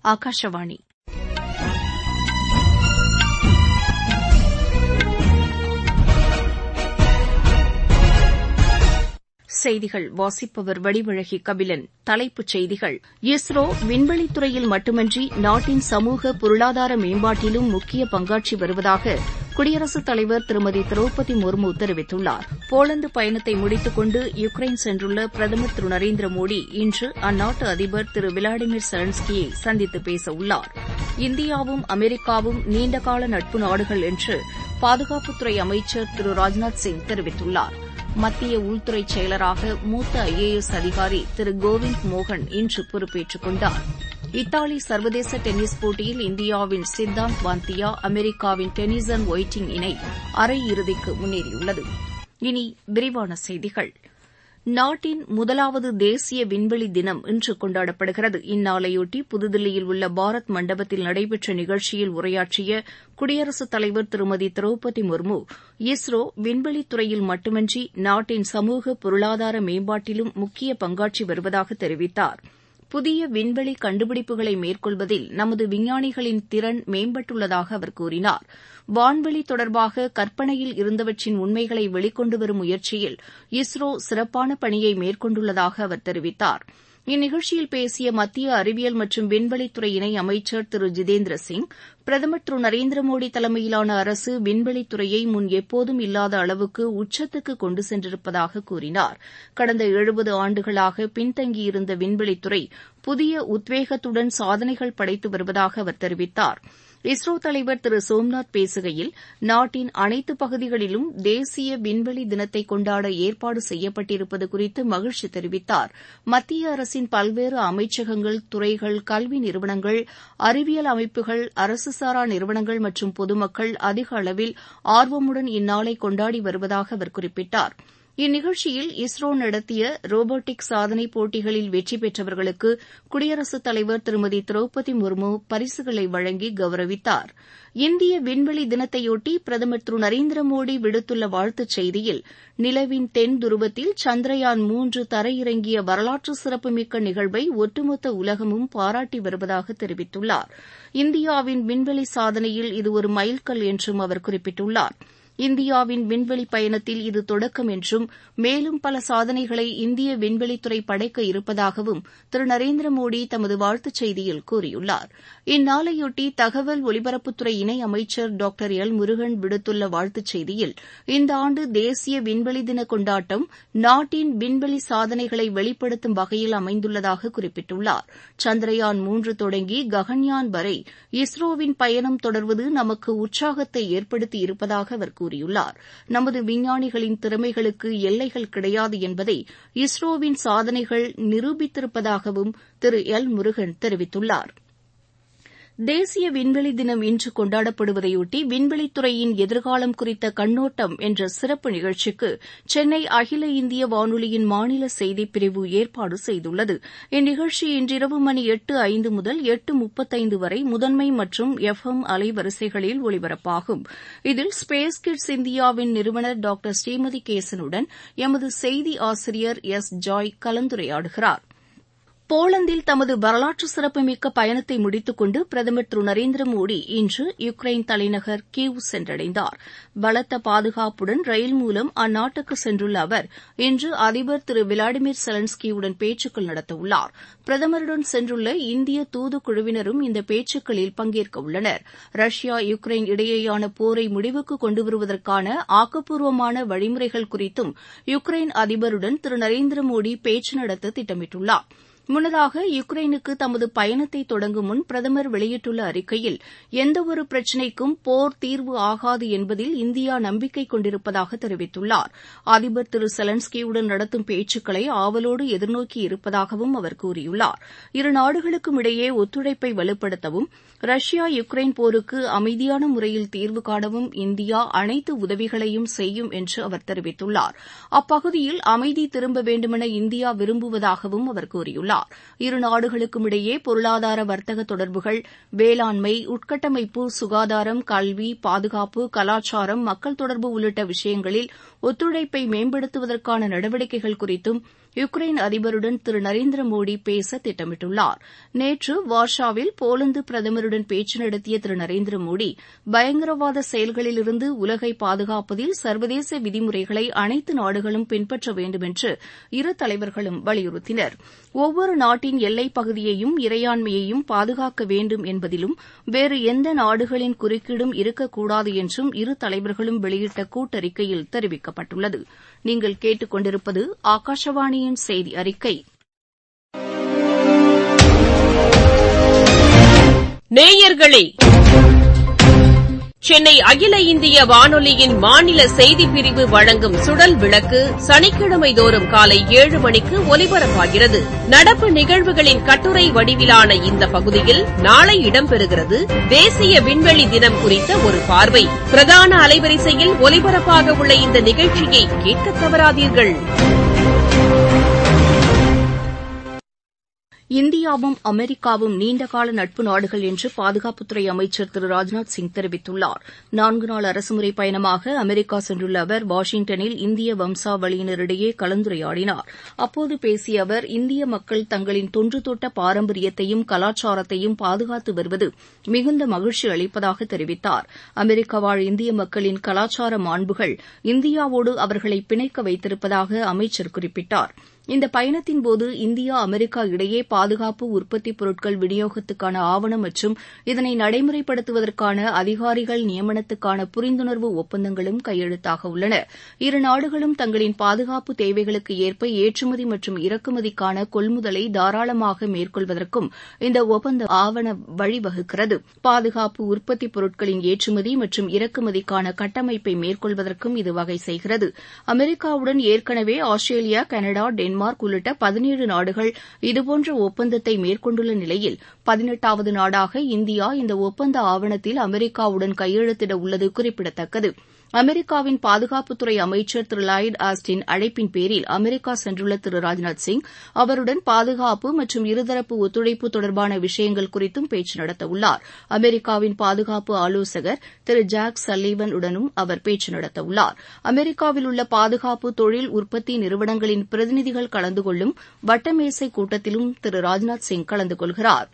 ஆகாஷவாணி செய்திகள் வாசிப்பவர் வடிவழகி கபிலன் தலைப்புச் செய்திகள் இஸ்ரோ விண்வெளித்துறையில் மட்டுமன்றி நாட்டின் சமூக பொருளாதார மேம்பாட்டிலும் முக்கிய பங்காற்றி வருவதாக குடியரசுத் தலைவர் திருமதி திரௌபதி முர்மு தெரிவித்துள்ளார் போலந்து பயணத்தை முடித்துக் கொண்டு யுக்ரைன் சென்றுள்ள பிரதமர் திரு நரேந்திர மோடி இன்று அந்நாட்டு அதிபர் திரு விளாடிமிர் செலன்ஸ்கியை சந்தித்து பேசவுள்ளார் இந்தியாவும் அமெரிக்காவும் நீண்டகால நட்பு நாடுகள் என்று பாதுகாப்புத்துறை அமைச்சர் திரு ராஜ்நாத் சிங் தெரிவித்துள்ளார் மத்திய உள்துறை செயலராக மூத்த ஐஏஎஸ் அதிகாரி திரு கோவிந்த் மோகன் இன்று பொறுப்பேற்றுக் கொண்டார் இத்தாலி சர்வதேச டென்னிஸ் போட்டியில் இந்தியாவின் சித்தாந்த் பாந்தியா அமெரிக்காவின் டெனிசன் ஒயிட்டிங் இணை அரையிறுதிக்கு முன்னேறியுள்ளது இனி விரிவான செய்திகள் நாட்டின் முதலாவது தேசிய விண்வெளி தினம் இன்று கொண்டாடப்படுகிறது இந்நாளையொட்டி புதுதில்லியில் உள்ள பாரத் மண்டபத்தில் நடைபெற்ற நிகழ்ச்சியில் உரையாற்றிய குடியரசுத் தலைவர் திருமதி திரௌபதி முர்மு இஸ்ரோ விண்வெளித்துறையில் மட்டுமன்றி நாட்டின் சமூக பொருளாதார மேம்பாட்டிலும் முக்கிய பங்காற்றி வருவதாக தெரிவித்தார் புதிய விண்வெளி கண்டுபிடிப்புகளை மேற்கொள்வதில் நமது விஞ்ஞானிகளின் திறன் மேம்பட்டுள்ளதாக அவர் கூறினார் வான்வெளி தொடர்பாக கற்பனையில் இருந்தவற்றின் உண்மைகளை வெளிக்கொண்டு வரும் முயற்சியில் இஸ்ரோ சிறப்பான பணியை மேற்கொண்டுள்ளதாக அவர் தெரிவித்தார் இந்நிகழ்ச்சியில் பேசிய மத்திய அறிவியல் மற்றும் விண்வெளித்துறை இணை அமைச்சர் திரு ஜிதேந்திர சிங் பிரதமர் திரு நரேந்திர மோடி தலைமையிலான அரசு விண்வெளித்துறையை முன் எப்போதும் இல்லாத அளவுக்கு உச்சத்துக்கு கொண்டு சென்றிருப்பதாக கூறினார் கடந்த எழுபது ஆண்டுகளாக பின்தங்கியிருந்த விண்வெளித்துறை புதிய உத்வேகத்துடன் சாதனைகள் படைத்து வருவதாக அவர் தெரிவித்தார் இஸ்ரோ தலைவர் திரு சோம்நாத் பேசுகையில் நாட்டின் அனைத்து பகுதிகளிலும் தேசிய விண்வெளி தினத்தை கொண்டாட ஏற்பாடு செய்யப்பட்டிருப்பது குறித்து மகிழ்ச்சி தெரிவித்தார் மத்திய அரசின் பல்வேறு அமைச்சகங்கள் துறைகள் கல்வி நிறுவனங்கள் அறிவியல் அமைப்புகள் அரசு சாரா நிறுவனங்கள் மற்றும் பொதுமக்கள் அதிக அளவில் ஆர்வமுடன் இந்நாளை கொண்டாடி வருவதாக அவர் குறிப்பிட்டார் இந்நிகழ்ச்சியில் இஸ்ரோ நடத்திய ரோபோட்டிக் சாதனை போட்டிகளில் வெற்றி பெற்றவர்களுக்கு குடியரசுத் தலைவர் திருமதி திரௌபதி முர்மு பரிசுகளை வழங்கி கௌரவித்தார் இந்திய விண்வெளி தினத்தையொட்டி பிரதமர் திரு நரேந்திர மோடி விடுத்துள்ள வாழ்த்துச் செய்தியில் நிலவின் தென் துருவத்தில் சந்திரயான் மூன்று தரையிறங்கிய வரலாற்று சிறப்புமிக்க நிகழ்வை ஒட்டுமொத்த உலகமும் பாராட்டி வருவதாக தெரிவித்துள்ளார் இந்தியாவின் விண்வெளி சாதனையில் இது ஒரு மைல்கல் என்றும் அவர் குறிப்பிட்டுள்ளார் இந்தியாவின் விண்வெளி பயணத்தில் இது தொடக்கம் என்றும் மேலும் பல சாதனைகளை இந்திய விண்வெளித்துறை படைக்க இருப்பதாகவும் திரு நரேந்திர மோடி தமது வாழ்த்துச் செய்தியில் கூறியுள்ளார் இந்நாளையொட்டி தகவல் ஒலிபரப்புத்துறை இணை அமைச்சர் டாக்டர் எல் முருகன் விடுத்துள்ள வாழ்த்துச் செய்தியில் இந்த ஆண்டு தேசிய விண்வெளி தின கொண்டாட்டம் நாட்டின் விண்வெளி சாதனைகளை வெளிப்படுத்தும் வகையில் அமைந்துள்ளதாக குறிப்பிட்டுள்ளார் சந்திரயான் மூன்று தொடங்கி ககன்யான் வரை இஸ்ரோவின் பயணம் தொடர்வது நமக்கு உற்சாகத்தை ஏற்படுத்தி இருப்பதாக அவர் கூறியுள்ளார் நமது விஞ்ஞானிகளின் திறமைகளுக்கு எல்லைகள் கிடையாது என்பதை இஸ்ரோவின் சாதனைகள் நிரூபித்திருப்பதாகவும் திரு எல் முருகன் தெரிவித்துள்ளார் தேசிய விண்வெளி தினம் இன்று கொண்டாடப்படுவதையொட்டி விண்வெளித்துறையின் எதிர்காலம் குறித்த கண்ணோட்டம் என்ற சிறப்பு நிகழ்ச்சிக்கு சென்னை அகில இந்திய வானொலியின் மாநில செய்திப் பிரிவு ஏற்பாடு செய்துள்ளது இந்நிகழ்ச்சி இன்றிரவு மணி எட்டு ஐந்து முதல் எட்டு முப்பத்தைந்து வரை முதன்மை மற்றும் எஃப் எம் அலைவரிசைகளில் ஒலிபரப்பாகும் இதில் ஸ்பேஸ் கிட்ஸ் இந்தியாவின் நிறுவனர் டாக்டர் ஸ்ரீமதி கேசனுடன் எமது செய்தி ஆசிரியர் எஸ் ஜாய் கலந்துரையாடுகிறார் போலந்தில் தமது வரலாற்று சிறப்புமிக்க பயணத்தை முடித்துக் கொண்டு பிரதமர் திரு நரேந்திர மோடி இன்று யுக்ரைன் தலைநகர் கீவ் சென்றடைந்தார் பலத்த பாதுகாப்புடன் ரயில் மூலம் அந்நாட்டுக்கு சென்றுள்ள அவர் இன்று அதிபர் திரு விளாடிமிர் செலன்ஸ்கியுடன் பேச்சுக்கள் நடத்தவுள்ளார் பிரதமருடன் சென்றுள்ள இந்திய தூதுக்குழுவினரும் இந்த பேச்சுக்களில் பங்கேற்க உள்ளனர் ரஷ்யா யுக்ரைன் இடையேயான போரை முடிவுக்கு கொண்டுவருவதற்கான ஆக்கப்பூர்வமான வழிமுறைகள் குறித்தும் யுக்ரைன் அதிபருடன் திரு நரேந்திர மோடி பேச்சு நடத்த திட்டமிட்டுள்ளார் முன்னதாக யுக்ரைனுக்கு தமது பயணத்தை தொடங்கும் முன் பிரதமர் வெளியிட்டுள்ள அறிக்கையில் எந்தவொரு பிரச்சினைக்கும் போர் தீர்வு ஆகாது என்பதில் இந்தியா நம்பிக்கை கொண்டிருப்பதாக தெரிவித்துள்ளார் அதிபர் திரு செலன்ஸ்கியுடன் நடத்தும் பேச்சுக்களை ஆவலோடு எதிர்நோக்கி இருப்பதாகவும் அவர் கூறியுள்ளார் இரு நாடுகளுக்கும் இடையே ஒத்துழைப்பை வலுப்படுத்தவும் ரஷ்யா யுக்ரைன் போருக்கு அமைதியான முறையில் தீர்வு காணவும் இந்தியா அனைத்து உதவிகளையும் செய்யும் என்று அவர் தெரிவித்துள்ளார் அப்பகுதியில் அமைதி திரும்ப வேண்டுமென இந்தியா விரும்புவதாகவும் அவர் கூறியுள்ளார் இரு நாடுகளுக்கும் இடையே பொருளாதார வர்த்தக தொடர்புகள் வேளாண்மை உட்கட்டமைப்பு சுகாதாரம் கல்வி பாதுகாப்பு கலாச்சாரம் மக்கள் தொடர்பு உள்ளிட்ட விஷயங்களில் ஒத்துழைப்பை மேம்படுத்துவதற்கான நடவடிக்கைகள் குறித்தும் யுக்ரைன் அதிபருடன் திரு நரேந்திர மோடி பேச திட்டமிட்டுள்ளார் நேற்று வார்ஷாவில் போலந்து பிரதமருடன் பேச்சு நடத்திய திரு நரேந்திர மோடி பயங்கரவாத செயல்களிலிருந்து உலகை பாதுகாப்பதில் சர்வதேச விதிமுறைகளை அனைத்து நாடுகளும் பின்பற்ற வேண்டும் என்று இரு தலைவர்களும் வலியுறுத்தினர் ஒவ்வொரு நாட்டின் எல்லைப் பகுதியையும் இறையாண்மையையும் பாதுகாக்க வேண்டும் என்பதிலும் வேறு எந்த நாடுகளின் குறுக்கீடும் இருக்கக்கூடாது என்றும் இரு தலைவர்களும் வெளியிட்ட கூட்டறிக்கையில் தெரிவிக்கப்பட்டுள்ளது நீங்கள் கேட்டுக் கொண்டிருப்பது ஆகாஷவாணியின் செய்தி அறிக்கை நேயர்களே சென்னை அகில இந்திய வானொலியின் மாநில செய்திப் பிரிவு வழங்கும் சுடல் விளக்கு சனிக்கிழமை தோறும் காலை ஏழு மணிக்கு ஒலிபரப்பாகிறது நடப்பு நிகழ்வுகளின் கட்டுரை வடிவிலான இந்த பகுதியில் நாளை இடம்பெறுகிறது தேசிய விண்வெளி தினம் குறித்த ஒரு பார்வை பிரதான அலைவரிசையில் ஒலிபரப்பாக உள்ள இந்த நிகழ்ச்சியை கேட்க தவறாதீர்கள் இந்தியாவும் அமெரிக்காவும் நீண்டகால நட்பு நாடுகள் என்று பாதுகாப்புத்துறை அமைச்சர் திரு ராஜ்நாத் சிங் தெரிவித்துள்ளார் நான்கு நாள் அரசுமுறை பயணமாக அமெரிக்கா சென்றுள்ள அவர் வாஷிங்டனில் இந்திய வம்சாவளியினரிடையே கலந்துரையாடினார் அப்போது பேசிய அவர் இந்திய மக்கள் தங்களின் தொன்று தொட்ட பாரம்பரியத்தையும் கலாச்சாரத்தையும் பாதுகாத்து வருவது மிகுந்த மகிழ்ச்சி அளிப்பதாக தெரிவித்தார் அமெரிக்கா வாழ் இந்திய மக்களின் கலாச்சார மாண்புகள் இந்தியாவோடு அவர்களை பிணைக்க வைத்திருப்பதாக அமைச்சர் குறிப்பிட்டார் இந்த பயணத்தின்போது இந்தியா அமெரிக்கா இடையே பாதுகாப்பு உற்பத்திப் பொருட்கள் விநியோகத்துக்கான ஆவணம் மற்றும் இதனை நடைமுறைப்படுத்துவதற்கான அதிகாரிகள் நியமனத்துக்கான புரிந்துணர்வு ஒப்பந்தங்களும் கையெழுத்தாக உள்ளன இரு நாடுகளும் தங்களின் பாதுகாப்பு தேவைகளுக்கு ஏற்ப ஏற்றுமதி மற்றும் இறக்குமதிக்கான கொள்முதலை தாராளமாக மேற்கொள்வதற்கும் இந்த ஒப்பந்த ஆவணம் வழிவகுக்கிறது பாதுகாப்பு உற்பத்திப் பொருட்களின் ஏற்றுமதி மற்றும் இறக்குமதிக்கான கட்டமைப்பை மேற்கொள்வதற்கும் இது வகை செய்கிறது அமெரிக்காவுடன் ஏற்கனவே ஆஸ்திரேலியா கனடா டென்மார்க் உள்ளிட்ட பதினேழு நாடுகள் இதுபோன்ற ஒப்பந்தத்தை மேற்கொண்டுள்ள நிலையில் பதினெட்டாவது நாடாக இந்தியா இந்த ஒப்பந்த ஆவணத்தில் அமெரிக்காவுடன் கையெழுத்திட உள்ளது குறிப்பிடத்தக்கது அமெரிக்காவின் பாதுகாப்புத்துறை அமைச்சர் திரு லாயிட் ஆஸ்டின் அழைப்பின் பேரில் அமெரிக்கா சென்றுள்ள திரு ராஜ்நாத் சிங் அவருடன் பாதுகாப்பு மற்றும் இருதரப்பு ஒத்துழைப்பு தொடர்பான விஷயங்கள் குறித்தும் பேச்சு நடத்தவுள்ளார் அமெரிக்காவின் பாதுகாப்பு ஆலோசகர் திரு ஜாக் சல்லீவன் உடனும் அவர் பேச்சு நடத்தவுள்ளார் அமெரிக்காவில் உள்ள பாதுகாப்பு தொழில் உற்பத்தி நிறுவனங்களின் பிரதிநிதிகள் கலந்து கொள்ளும் வட்டமேசை கூட்டத்திலும் திரு ராஜ்நாத் சிங் கலந்து கொள்கிறாா்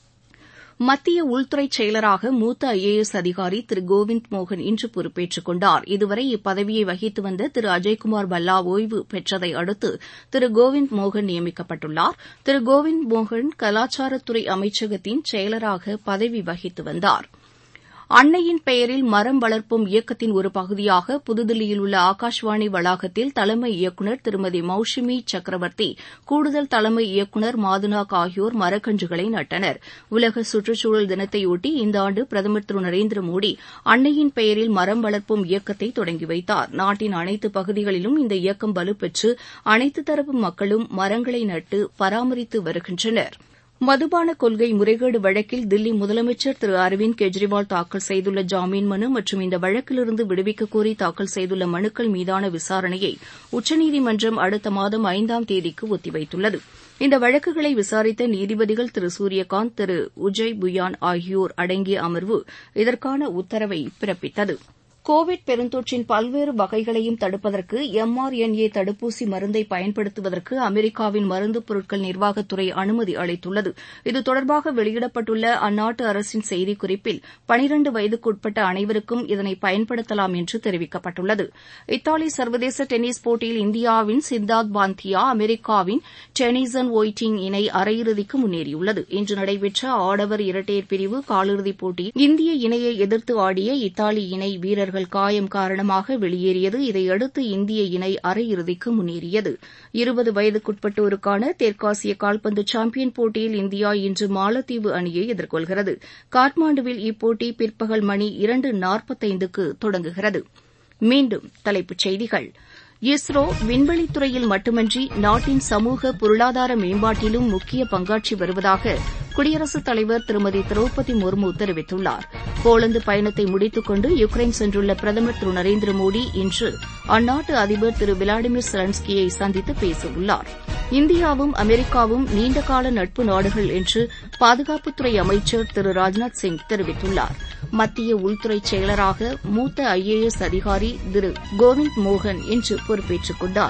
மத்திய உள்துறை செயலராக மூத்த ஐ ஏ எஸ் அதிகாரி திரு கோவிந்த் மோகன் இன்று பொறுப்பேற்றுக் கொண்டார் இதுவரை இப்பதவியை வகித்து வந்த திரு அஜய்குமார் பல்லா ஓய்வு பெற்றதை அடுத்து திரு கோவிந்த் மோகன் நியமிக்கப்பட்டுள்ளார் திரு கோவிந்த் மோகன் கலாச்சாரத்துறை அமைச்சகத்தின் செயலராக பதவி வகித்து வந்தாா் அன்னையின் பெயரில் மரம் வளர்ப்போம் இயக்கத்தின் ஒரு பகுதியாக புதுதில்லியில் உள்ள ஆகாஷ்வாணி வளாகத்தில் தலைமை இயக்குநர் திருமதி மௌஷிமி சக்கரவர்த்தி கூடுதல் தலைமை இயக்குநர் மாதுனாக் ஆகியோர் மரக்கன்றுகளை நட்டனர் உலக சுற்றுச்சூழல் தினத்தையொட்டி இந்த ஆண்டு பிரதமர் திரு நரேந்திர மோடி அன்னையின் பெயரில் மரம் வளர்ப்போம் இயக்கத்தை தொடங்கி வைத்தார் நாட்டின் அனைத்து பகுதிகளிலும் இந்த இயக்கம் வலுப்பெற்று அனைத்து தரப்பு மக்களும் மரங்களை நட்டு பராமரித்து வருகின்றனா் மதுபான கொள்கை முறைகேடு வழக்கில் தில்லி முதலமைச்சர் திரு அரவிந்த் கெஜ்ரிவால் தாக்கல் செய்துள்ள ஜாமீன் மனு மற்றும் இந்த வழக்கிலிருந்து விடுவிக்கக் கோரி தாக்கல் செய்துள்ள மனுக்கள் மீதான விசாரணையை உச்சநீதிமன்றம் அடுத்த மாதம் ஐந்தாம் தேதிக்கு ஒத்திவைத்துள்ளது இந்த வழக்குகளை விசாரித்த நீதிபதிகள் திரு சூரியகாந்த் திரு உஜய் புயான் ஆகியோர் அடங்கிய அமர்வு இதற்கான உத்தரவை பிறப்பித்தது கோவிட் பெருந்தொற்றின் பல்வேறு வகைகளையும் தடுப்பதற்கு எம் ஆர் என் ஏ தடுப்பூசி மருந்தை பயன்படுத்துவதற்கு அமெரிக்காவின் மருந்து பொருட்கள் நிர்வாகத்துறை அனுமதி அளித்துள்ளது இது தொடர்பாக வெளியிடப்பட்டுள்ள அந்நாட்டு அரசின் செய்திக்குறிப்பில் பனிரண்டு வயதுக்குட்பட்ட அனைவருக்கும் இதனை பயன்படுத்தலாம் என்று தெரிவிக்கப்பட்டுள்ளது இத்தாலி சர்வதேச டென்னிஸ் போட்டியில் இந்தியாவின் சித்தார்த் பாந்தியா அமெரிக்காவின் டெனிசன் ஒயிட்டிங் இணை அரையிறுதிக்கு முன்னேறியுள்ளது இன்று நடைபெற்ற ஆடவர் இரட்டையர் பிரிவு காலிறுதிப் போட்டியில் இந்திய இணையை எதிர்த்து ஆடிய இத்தாலி இணை வீரர்கள் காயம் காரணமாக வெளியேறியது இதையடுத்து இந்திய இணை அரையிறுதிக்கு முன்னேறியது இருபது வயதுக்குட்பட்டோருக்கான தெற்காசிய கால்பந்து சாம்பியன் போட்டியில் இந்தியா இன்று மாலத்தீவு அணியை எதிர்கொள்கிறது காட்மாண்டுவில் இப்போட்டி பிற்பகல் மணி இரண்டு நாற்பத்தைந்துக்கு தொடங்குகிறது மீண்டும் தலைப்புச் செய்திகள் இஸ்ரோ விண்வெளித்துறையில் மட்டுமன்றி நாட்டின் சமூக பொருளாதார மேம்பாட்டிலும் முக்கிய பங்காற்றி வருவதாக குடியரசுத் தலைவர் திருமதி திரௌபதி முர்மு தெரிவித்துள்ளார் போலந்து பயணத்தை முடித்துக் கொண்டு யுக்ரைன் சென்றுள்ள பிரதமர் திரு நரேந்திர மோடி இன்று அந்நாட்டு அதிபர் திரு விளாடிமிர் செலன்ஸ்கியை சந்தித்து பேசவுள்ளார் இந்தியாவும் அமெரிக்காவும் நீண்டகால நட்பு நாடுகள் என்று பாதுகாப்புத்துறை அமைச்சர் திரு ராஜ்நாத் சிங் தெரிவித்துள்ளார் மத்திய உள்துறை செயலராக மூத்த ஐ ஏ எஸ் அதிகாரி திரு கோவிந்த் மோகன் இன்று பொறுப்பேற்றுக் கொண்டார்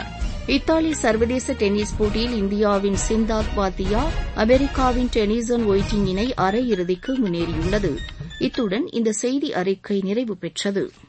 இத்தாலி சர்வதேச டென்னிஸ் போட்டியில் இந்தியாவின் சிந்தாத் பாத்தியா அமெரிக்காவின் டெனிசன் ஒயிட்டிங் இணை அரையிறுதிக்கு முன்னேறியுள்ளது இத்துடன் இந்த செய்தி அறிக்கை நிறைவு பெற்றது